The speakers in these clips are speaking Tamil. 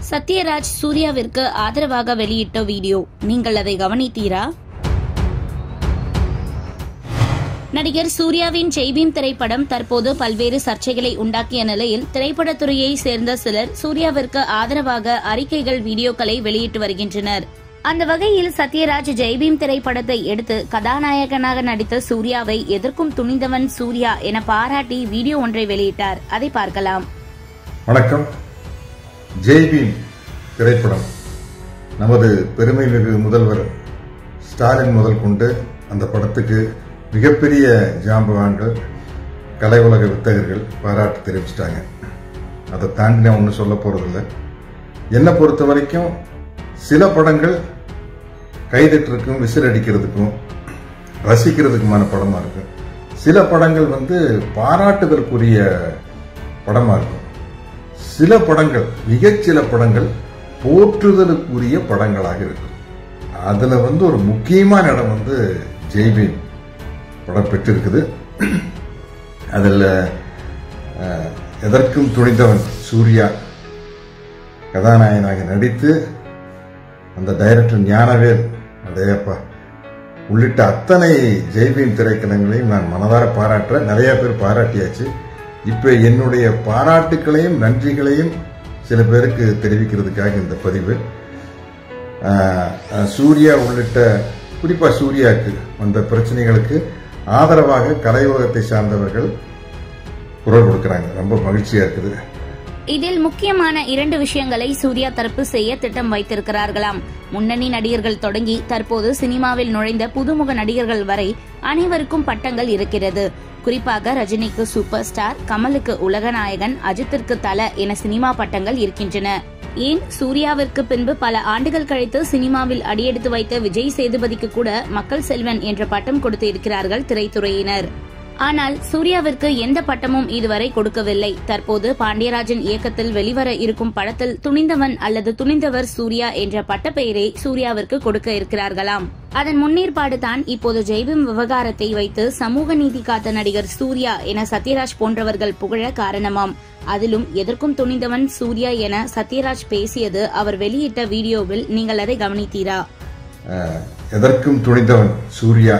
சத்யராஜ் சூர்யாவிற்கு ஆதரவாக வெளியிட்ட வீடியோ நீங்கள் அதை கவனித்தீரா நடிகர் சூர்யாவின் ஜெய்பீம் திரைப்படம் தற்போது பல்வேறு சர்ச்சைகளை உண்டாக்கிய நிலையில் திரைப்படத்துறையை சேர்ந்த சிலர் சூர்யாவிற்கு ஆதரவாக அறிக்கைகள் வீடியோக்களை வெளியிட்டு வருகின்றனர் அந்த வகையில் சத்யராஜ் ஜெய்பீம் திரைப்படத்தை எடுத்து கதாநாயகனாக நடித்த சூர்யாவை எதிர்க்கும் துணிந்தவன் சூர்யா என பாராட்டி வீடியோ ஒன்றை வெளியிட்டார் அதை பார்க்கலாம் வணக்கம் ஜெய்பீம் திரைப்படம் நமது பெருமைமிகு முதல்வர் ஸ்டாலின் முதல் கொண்டு அந்த படத்துக்கு மிகப்பெரிய ஜாம்பவான்கள் கலை உலக வித்தகர்கள் பாராட்டு தெரிவிச்சிட்டாங்க அதை தாண்டி நான் ஒன்றும் சொல்ல போறதில்ல என்னை பொறுத்த வரைக்கும் சில படங்கள் கைதட்டுறதுக்கும் விசில் அடிக்கிறதுக்கும் ரசிக்கிறதுக்குமான படமா இருக்கும் சில படங்கள் வந்து பாராட்டுதற்குரிய படமா இருக்கும் சில படங்கள் மிகச்சில படங்கள் போற்றுதலுக்குரிய படங்களாக இருக்கும் அதுல வந்து ஒரு முக்கியமான இடம் வந்து ஜெய்பீம் படம் பெற்றிருக்குது அதில் அஹ், எதற்கும் துணிந்தவன் சூர்யா கதாநாயகனாக நடித்து அந்த டைரக்டர் ஞானவேல் அடையப்பா உள்ளிட்ட அத்தனை ஜெய்பீம் திரைக்கணங்களையும் நான் மனதார பாராட்டுறேன் நிறைய பேர் பாராட்டியாச்சு இப்ப என்னுடைய பாராட்டுக்களையும் நன்றிகளையும் சில பேருக்கு தெரிவிக்கிறதுக்காக இந்த பதிவு ஆஹ், ஆஹ், சூர்யா உள்ளிட்ட குறிப்பா சூர்யாவுக்கு வந்த பிரச்சனைகளுக்கு ஆதரவாக கலையுலகத்தை சார்ந்தவர்கள் குரல் கொடுக்கறாங்க ரொம்ப மகிழ்ச்சியா இருக்குது இதில் முக்கியமான இரண்டு விஷயங்களை சூர்யா தரப்பு செய்ய திட்டம் வைத்திருக்கிறார்களாம் முன்னணி நடிகர்கள் தொடங்கி தற்போது சினிமாவில் நுழைந்த புதுமுக நடிகர்கள் வரை அனைவருக்கும் பட்டங்கள் இருக்கிறது குறிப்பாக ரஜினிக்கு சூப்பர் ஸ்டார் கமலுக்கு உலகநாயகன் அஜித்திற்கு தல என சினிமா பட்டங்கள் இருக்கின்றன ஏன் சூர்யாவிற்கு பின்பு பல ஆண்டுகள் கழித்து சினிமாவில் அடியெடுத்து வைத்த விஜய் சேதுபதிக்கு கூட மக்கள் செல்வன் என்ற பட்டம் கொடுத்து இருக்கிறார்கள் திரைத்துறையினர் ஆனால் சூர்யாவிற்கு எந்த பட்டமும் இதுவரை கொடுக்கவில்லை தற்போது பாண்டியராஜன் இயக்கத்தில் வெளிவர இருக்கும் படத்தில் துணிந்தவன் அல்லது துணிந்தவர் சூர்யா என்ற பட்டப்பெயரை சூர்யாவிற்கு கொடுக்க இருக்கிறார்களாம் அதன் முன்னேற்பாடு தான் இப்போது ஜெய்பீம் விவகாரத்தை வைத்து சமூக நீதி காத்த நடிகர் சூர்யா என சத்யராஜ் போன்றவர்கள் புகழ காரணமாம் அதிலும் எதற்கும் துணிந்தவன் சூர்யா என சத்யராஜ் பேசியது அவர் வெளியிட்ட வீடியோவில் நீங்கள் அதை கவனித்தீரா ஆஹ், எதற்கும் துணிந்தவன் சூர்யா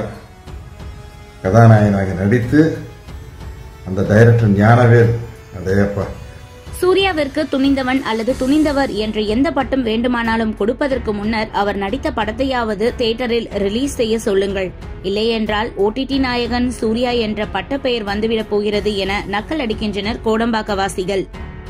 கதாநாயகனாக நடித்து அந்த டைரக்டர் ஞானவேல் அடையப்பா சூர்யாவிற்கு துணிந்தவன் அல்லது துணிந்தவர் என்ற எந்த பட்டம் வேண்டுமானாலும் கொடுப்பதற்கு முன்னர் அவர் நடித்த படத்தையாவது தியேட்டரில் ரிலீஸ் செய்ய சொல்லுங்கள் இல்லையென்றால் ஓடிடி நாயகன் சூர்யா என்ற பட்டப்பெயர் வந்துவிடப் போகிறது என நக்கல் அடிக்கின்றனர் கோடம்பாக்கவாசிகள்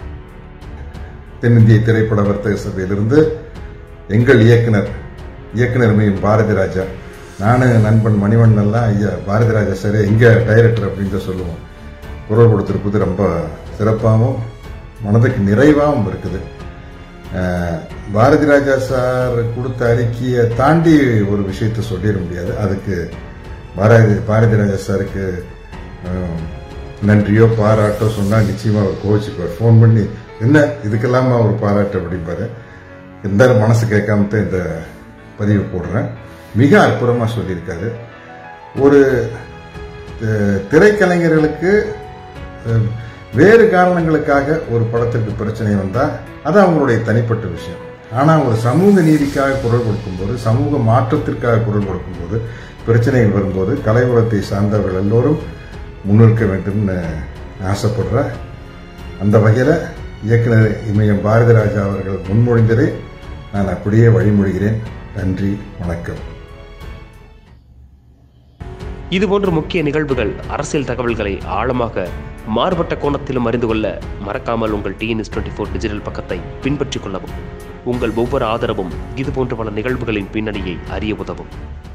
தென்னிந்திய திரைப்பட வர்த்தக சபையிலிருந்து எங்கள் இயக்குனர் இயக்குனர் மையம் பாரதி ராஜா நானும் நண்பன் மணிவண்ணன் எல்லாம் ஐயா பாரதி ராஜா சார் எங்க டைரக்டர் அப்படின்னு தான் சொல்லுவோம் குரல் கொடுத்திருப்பது ரொம்ப சிறப்பாகவும் மனதுக்கு நிறைவாகவும் இருக்குது அஹ், பாரதி ராஜா சார் கொடுத்த அறிக்கையை தாண்டி ஒரு விஷயத்தை சொல்லிட முடியாது அதுக்கு பாரதி பாரதி ராஜா சாருக்கு அஹ், நன்றியோ பாராட்டோ சொன்னா நிச்சயமா அவர் கோவிச்சுக்குவார் ஃபோன் பண்ணி என்ன இதுக்கெல்லாமா ஒரு பாராட்டு அப்படிம்பாரு இருந்தாலும் மனசு கேட்காம தான் இந்த பதிவு போடுறேன் மிக அற்புதமா சொல்லியிருக்காரு ஒரு அஹ், திரைக்கலைஞர்களுக்கு அஹ், வேறு காரணங்களுக்காக ஒரு படத்திற்கு பிரச்சனை வந்தா அது அவங்களுடைய தனிப்பட்ட விஷயம் ஆனா ஒரு சமூக நீதிக்காக குரல் கொடுக்கும்போது சமூக மாற்றத்திற்காக குரல் கொடுக்கும்போது பிரச்சனைகள் வரும்போது கலை உலகத்தை சார்ந்தவர்கள் எல்லோரும் முன்னிற்க வேண்டும்னு ஆசைப்படுறேன் அந்த வகையில் இயக்குனர் இமயம் பாரதி ராஜா அவர்கள் முன்மொழிந்ததை நான் அப்படியே வழிமொழிகிறேன் நன்றி வணக்கம் இதுபோன்ற முக்கிய நிகழ்வுகள் அரசியல் தகவல்களை ஆழமாக மாறுபட்ட கோணத்திலும் அறிந்து கொள்ள மறக்காமல் உங்கள் டிஎன்எஸ் டுவெண்ட்டி ஃபோர் டிஜிட்டல் பக்கத்தை பின்பற்றிக் கொள்ளவும் உங்கள் ஒவ்வொரு ஆதரவும் இதுபோன்ற பல நிகழ்வுகளின் பின்னணியை அறிய உதவும்